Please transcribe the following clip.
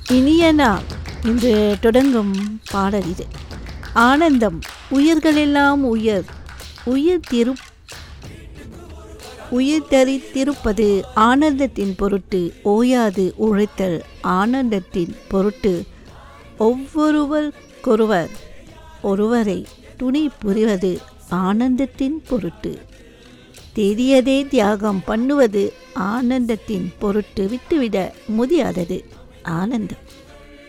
இனிய நாள் இன்று தொடங்கும் பாடல் இது ஆனந்தம் உயிர்களெல்லாம் உயர் உயிர் திரு உயிர் தரித்திருப்பது ஆனந்தத்தின் பொருட்டு ஓயாது உழைத்தல் ஆனந்தத்தின் பொருட்டு ஒவ்வொருவருக்கொருவர் ஒருவரை துணை புரிவது ஆனந்தத்தின் பொருட்டு தெரியதே தியாகம் பண்ணுவது ஆனந்தத்தின் பொருட்டு விட்டுவிட முடியாதது ஆனந்தம்